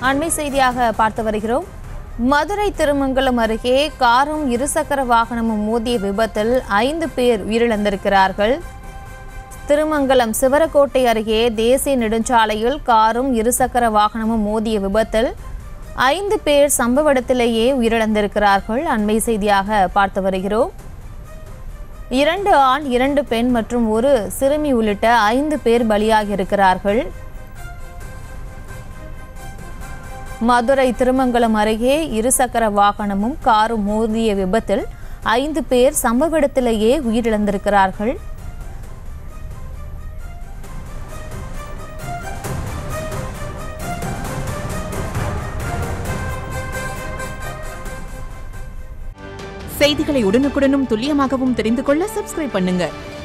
அண்மை செய்தியாக பார்த்து வருகிறோம் மதுரை திருமங்கலம் அருகே காரும் இருசக்கர வாகனமும் மோதிய விபத்தில் ஐந்து பேர் உயிரிழந்திருக்கிறார்கள் திருமங்கலம் சிவரக்கோட்டை அருகே தேசிய நெடுஞ்சாலையில் காரும் இருசக்கர வாகனமும் மோதிய விபத்தில் ஐந்து பேர் சம்பவ இடத்திலேயே உயிரிழந்திருக்கிறார்கள் அண்மை செய்தியாக பார்த்து வருகிறோம் இரண்டு ஆண் இரண்டு பெண் மற்றும் ஒரு சிறுமி உள்ளிட்ட ஐந்து பேர் பலியாகி இருக்கிறார்கள் மதுரை திருமங்கலம் அருகே இருசக்கர வாகனமும் காரும் மோதிய விபத்தில் ஐந்து பேர் சம்பவ இடத்திலேயே உயிரிழந்திருக்கிறார்கள் செய்திகளை உடனுக்குடனும் துல்லியமாகவும் தெரிந்து கொள்ள சப்ஸ்கிரைப் பண்ணுங்க